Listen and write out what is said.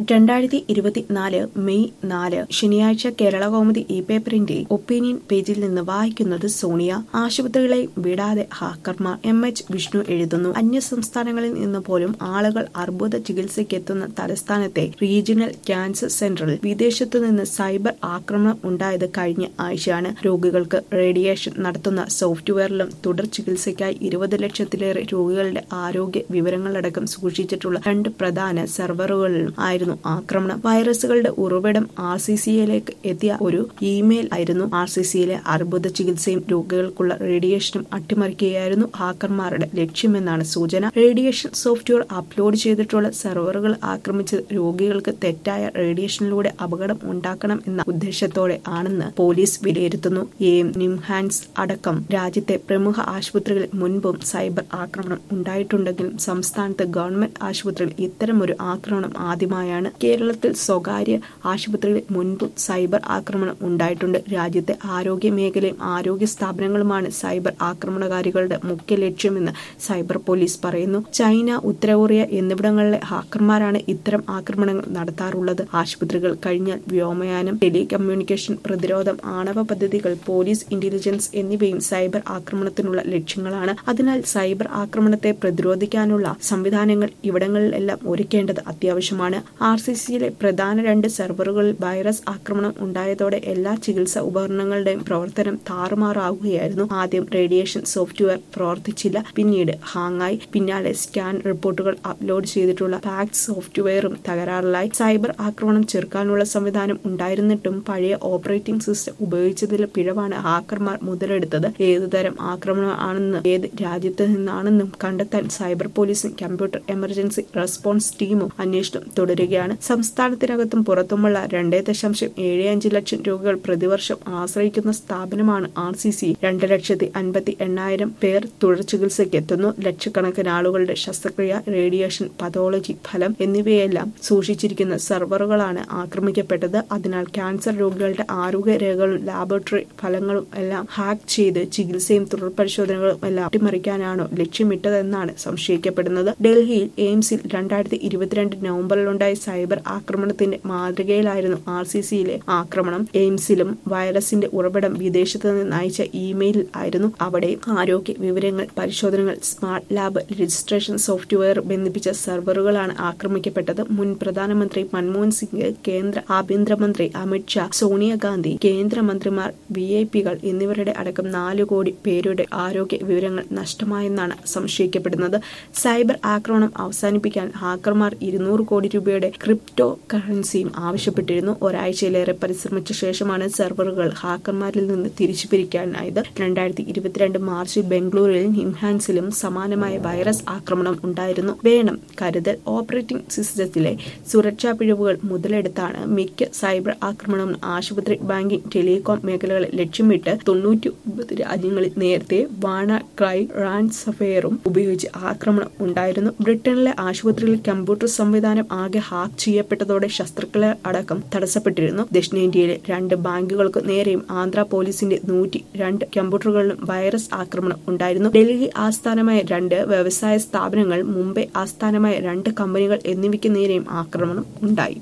രണ്ടായിരത്തി ഇരുപത്തിനാല് മെയ് നാല് ശനിയാഴ്ച കേരള കൗമുദി ഇ പേപ്പറിന്റെ ഒപ്പീനിയൻ പേജിൽ നിന്ന് വായിക്കുന്നത് സോണിയ ആശുപത്രികളെ വിടാതെ ഹാക്കർമാർ എം എച്ച് വിഷ്ണു എഴുതുന്നു അന്യ സംസ്ഥാനങ്ങളിൽ നിന്ന് പോലും ആളുകൾ അർബുദ ചികിത്സയ്ക്കെത്തുന്ന തലസ്ഥാനത്തെ റീജിയണൽ ക്യാൻസർ സെന്ററിൽ വിദേശത്തു നിന്ന് സൈബർ ആക്രമണം ഉണ്ടായത് കഴിഞ്ഞ ആഴ്ചയാണ് രോഗികൾക്ക് റേഡിയേഷൻ നടത്തുന്ന സോഫ്റ്റ്വെയറിലും തുടർ ചികിത്സയ്ക്കായി ഇരുപത് ലക്ഷത്തിലേറെ രോഗികളുടെ ആരോഗ്യ വിവരങ്ങളടക്കം സൂക്ഷിച്ചിട്ടുള്ള രണ്ട് പ്രധാന സെർവറുകളിലും ആയിരുന്നു ആക്രമണം വൈറസുകളുടെ ഉറവിടം ആർ സി സിയിലേക്ക് എത്തിയ ഒരു ഇമെയിൽ ആയിരുന്നു ആർ സി സിയിലെ അർബുദ ചികിത്സയും രോഗികൾക്കുള്ള റേഡിയേഷനും അട്ടിമറിക്കുകയായിരുന്നു ഹാക്കർമാരുടെ ലക്ഷ്യമെന്നാണ് സൂചന റേഡിയേഷൻ സോഫ്റ്റ്വെയർ അപ്ലോഡ് ചെയ്തിട്ടുള്ള സെർവറുകൾ ആക്രമിച്ചത് രോഗികൾക്ക് തെറ്റായ റേഡിയേഷനിലൂടെ അപകടം ഉണ്ടാക്കണം എന്ന ഉദ്ദേശത്തോടെ ആണെന്ന് പോലീസ് വിലയിരുത്തുന്നു എം നിംഹാൻസ് അടക്കം രാജ്യത്തെ പ്രമുഖ ആശുപത്രികളിൽ മുൻപും സൈബർ ആക്രമണം ഉണ്ടായിട്ടുണ്ടെങ്കിലും സംസ്ഥാനത്ത് ഗവൺമെന്റ് ആശുപത്രിയിൽ ഇത്തരമൊരു ആക്രമണം ആദ്യമായാണ് കേരളത്തിൽ സ്വകാര്യ ആശുപത്രികളിൽ മുൻപും സൈബർ ആക്രമണം ഉണ്ടായിട്ടുണ്ട് രാജ്യത്തെ ആരോഗ്യ മേഖലയും ആരോഗ്യ സ്ഥാപനങ്ങളുമാണ് സൈബർ ആക്രമണകാരികളുടെ മുഖ്യ ലക്ഷ്യമെന്ന് സൈബർ പോലീസ് പറയുന്നു ചൈന ഉത്തര കൊറിയ എന്നിവിടങ്ങളിലെ ഹാക്കർമാരാണ് ഇത്തരം ആക്രമണങ്ങൾ നടത്താറുള്ളത് ആശുപത്രികൾ കഴിഞ്ഞാൽ വ്യോമയാനം ടെലികമ്മ്യൂണിക്കേഷൻ പ്രതിരോധം ആണവ പദ്ധതികൾ പോലീസ് ഇന്റലിജൻസ് എന്നിവയും സൈബർ ആക്രമണത്തിനുള്ള ലക്ഷ്യങ്ങളാണ് അതിനാൽ സൈബർ ആക്രമണത്തെ പ്രതിരോധിക്കാനുള്ള സംവിധാനങ്ങൾ ഇവിടങ്ങളിലെല്ലാം ഒരുക്കേണ്ടത് അത്യാവശ്യമാണ് ആർ സി സിയിലെ പ്രധാന രണ്ട് സെർവറുകളിൽ വൈറസ് ആക്രമണം ഉണ്ടായതോടെ എല്ലാ ചികിത്സാ ഉപകരണങ്ങളുടെയും പ്രവർത്തനം താറുമാറാവുകയായിരുന്നു ആദ്യം റേഡിയേഷൻ സോഫ്റ്റ്വെയർ പ്രവർത്തിച്ചില്ല പിന്നീട് ഹാങ്ങായി പിന്നാലെ സ്കാൻ റിപ്പോർട്ടുകൾ അപ്ലോഡ് ചെയ്തിട്ടുള്ള പാക്ട് സോഫ്റ്റ്വെയറും തകരാറിലായി സൈബർ ആക്രമണം ചെറുക്കാനുള്ള സംവിധാനം ഉണ്ടായിരുന്നിട്ടും പഴയ ഓപ്പറേറ്റിംഗ് സിസ്റ്റം ഉപയോഗിച്ചതിലെ പിഴവാണ് ഹാക്കർമാർ മുതലെടുത്തത് ഏതുതരം ആക്രമണമാണെന്നും ഏത് രാജ്യത്ത് നിന്നാണെന്നും കണ്ടെത്താൻ സൈബർ പോലീസും കമ്പ്യൂട്ടർ എമർജൻസി റെസ്പോൺസ് ടീമും അന്വേഷണം തുടരുകയാണ് സംസ്ഥാനത്തിനകത്തും പുറത്തുമുള്ള രണ്ടേ ദശാംശം ഏഴ് അഞ്ച് ലക്ഷം രോഗികൾ പ്രതിവർഷം ആശ്രയിക്കുന്ന സ്ഥാപനമാണ് ആർ സി സി രണ്ട് ലക്ഷത്തി അൻപത്തി എണ്ണായിരം പേർ തുടർ ചികിത്സയ്ക്ക് എത്തുന്നു ലക്ഷക്കണക്കിന് ആളുകളുടെ ശസ്ത്രക്രിയ റേഡിയേഷൻ പതോളജി ഫലം എന്നിവയെല്ലാം സൂക്ഷിച്ചിരിക്കുന്ന സെർവറുകളാണ് ആക്രമിക്കപ്പെട്ടത് അതിനാൽ ക്യാൻസർ രോഗികളുടെ ആരോഗ്യ രേഖകളും ലാബോറട്ടറി ഫലങ്ങളും എല്ലാം ഹാക്ക് ചെയ്ത് ചികിത്സയും തുടർ പരിശോധനകളും എല്ലാം അട്ടിമറിക്കാനാണോ ലക്ഷ്യമിട്ടതെന്നാണ് സംശയിക്കപ്പെടുന്നത് ഡൽഹിയിൽ എയിംസിൽ രണ്ടായിരത്തി ഇരുപത്തിരണ്ട് നവംബറിലുണ്ടായ സൈബർ ആക്രമണത്തിന്റെ മാതൃകയിലായിരുന്നു ആർ സി സിയിലെ ആക്രമണം എയിംസിലും വൈറസിന്റെ ഉറവിടം വിദേശത്ത് നിന്ന് അയച്ച ഇമെയിൽ ആയിരുന്നു അവിടെ ആരോഗ്യ വിവരങ്ങൾ പരിശോധനകൾ സ്മാർട്ട് ലാബ് രജിസ്ട്രേഷൻ സോഫ്റ്റ്വെയർ ബന്ധിപ്പിച്ച സെർവറുകളാണ് ആക്രമിക്കപ്പെട്ടത് മുൻ പ്രധാനമന്ത്രി മൻമോഹൻ സിംഗ് കേന്ദ്ര ആഭ്യന്തരമന്ത്രി അമിത്ഷാ സോണിയാഗാന്ധി കേന്ദ്രമന്ത്രിമാർ വി ഐ പികൾ എന്നിവരുടെ അടക്കം നാലു കോടി പേരുടെ ആരോഗ്യ വിവരങ്ങൾ നഷ്ടമായെന്നാണ് സംശയിക്കപ്പെടുന്നത് സൈബർ ആക്രമണം അവസാനിപ്പിക്കാൻ ഹാക്കർമാർ ഇരുന്നൂറ് കോടി രൂപയുടെ ക്രിപ്റ്റോ കറൻസിയും ആവശ്യപ്പെട്ടിരുന്നു ഒരാഴ്ചയിലേറെ പരിശ്രമിച്ച ശേഷമാണ് സെർവറുകൾ ഹാക്കർമാരിൽ നിന്ന് തിരിച്ചു പിരിക്കാനായത് രണ്ടായിരത്തി ഇരുപത്തിരണ്ട് മാർച്ചിൽ ബംഗളൂരുവിൽ നിംഹാൻസിലും സമാനമായ വൈറസ് ആക്രമണം ഉണ്ടായിരുന്നു വേണം കരുതൽ ഓപ്പറേറ്റിംഗ് സിസ്റ്റത്തിലെ സുരക്ഷാ പിഴവുകൾ മുതലെടുത്താണ് മിക്ക സൈബർ ആക്രമണം ആശുപത്രി ബാങ്കിംഗ് ടെലികോം മേഖലകളെ ലക്ഷ്യമിട്ട് തൊണ്ണൂറ്റി ഒമ്പത് രാജ്യങ്ങളിൽ നേരത്തെ വാണ ക്രൈ റാൻസഫെയറും ഉപയോഗിച്ച് ആക്രമണം ഉണ്ടായിരുന്നു ബ്രിട്ടനിലെ ആശുപത്രിയിൽ കമ്പ്യൂട്ടർ സംവിധാനം ആകെ ഹാക്ക് ചെയ്യപ്പെട്ടതോടെ ശസ്ത്രക്രിയ അടക്കം തടസ്സപ്പെട്ടിരുന്നു ദക്ഷിണേന്ത്യയിലെ രണ്ട് ബാങ്കുകൾക്ക് നേരെയും ആന്ധ്ര പോലീസിന്റെ നൂറ്റി രണ്ട് കമ്പ്യൂട്ടറുകളിലും വൈറസ് ആക്രമണം ഉണ്ടായിരുന്നു ഡൽഹി ആസ്ഥാനമായ രണ്ട് വ്യവസായ സ്ഥാപനങ്ങൾ മുംബൈ ആസ്ഥാനമായ രണ്ട് കമ്പനികൾ എന്നിവയ്ക്ക് നേരെയും ആക്രമണം ഉണ്ടായി